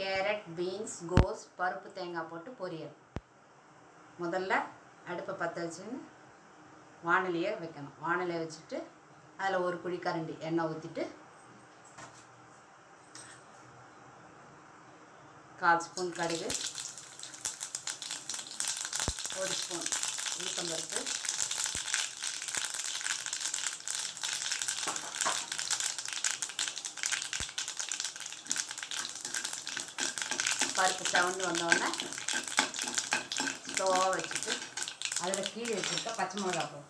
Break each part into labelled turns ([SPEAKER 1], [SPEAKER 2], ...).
[SPEAKER 1] Carrot beans கோஸ் பருப்பு தேங்காய் போட்டு பொரியல் முதல்ல அடுப்பை பற்ற வச்சுன்னு வானலியை வைக்கணும் வானலியை வச்சுட்டு அதில் ஒரு குழிக்கரண்டி எண்ணெய் ஊற்றிட்டு கால் ஸ்பூன் கடுகு ஒரு ஸ்பூன் உளுத்தம்பருப்பு பருப்பு சவுண்டு வந்தோடனே ஸ்டோவாக வச்சுட்டு அதில் கீழே வச்சுருக்க பச்சை மிளகா போடும்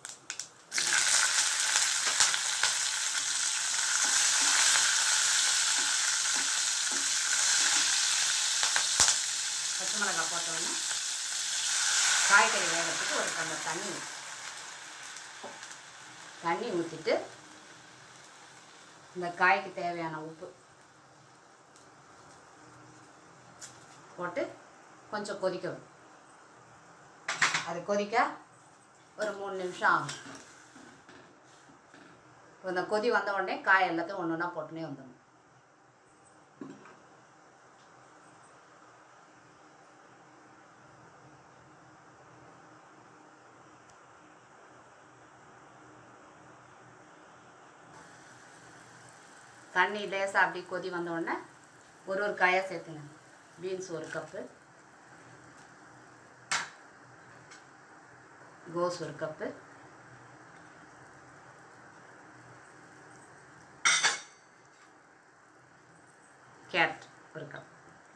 [SPEAKER 1] பச்சை மிளகா போட்டோடனே காய்கறி வேகிறதுக்கு ஒரு டம்ளர் தண்ணி ஊத்து. தண்ணி ஊற்றிட்டு இந்த காய்க்கு தேவையான உப்பு போட்டு கொஞ்சம் கொதிக்க விடும் அது கொதிக்க ஒரு மூணு நிமிஷம் ஆகும் இப்போ இந்த கொதி வந்த உடனே காய் எல்லாத்தையும் ஒன்று ஒன்றா போட்டுனே வந்துடணும் தண்ணி லேசாக அப்படி கொதி வந்த உடனே ஒரு ஒரு காயாக சேர்த்துங்க பீன்ஸ் ஒரு கப்பு கோஸ் ஒரு கப்பு கேரட் ஒரு கப்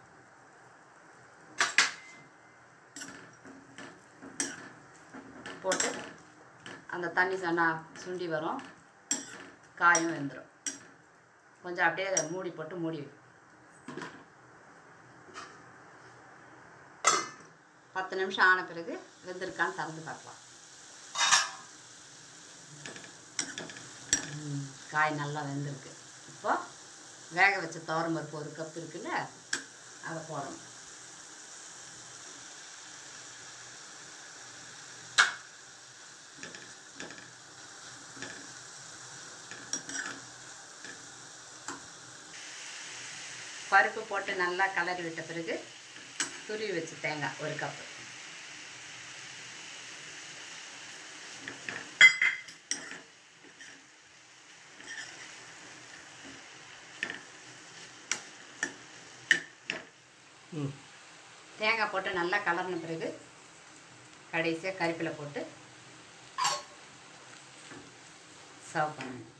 [SPEAKER 1] போட்டு அந்த தண்ணி சன்னா சுண்டி வரும் காயும் வெந்துடும் கொஞ்சம் அப்படியே அதை மூடி போட்டு மூடி வை. பத்து நிமிஷம் ஆன பிறகு வெந்திருக்கான்னு திறந்து பார்க்கலாம் ம், காய் நல்லா வெந்திருக்கு இப்போ வேக வச்ச துவரம் பருப்பு ஒரு கப் இருக்குல்ல அதை போடணும் பருப்பு போட்டு நல்லா கலரி விட்ட பிறகு துருவி வச்ச தேங்காய் ஒரு கப்பு
[SPEAKER 2] ம்
[SPEAKER 1] தேங்காய் போட்டு நல்லா கலர்ன பிறகு கடைசியாக கறிப்பிலை போட்டு சர்வ் பண்ணணும்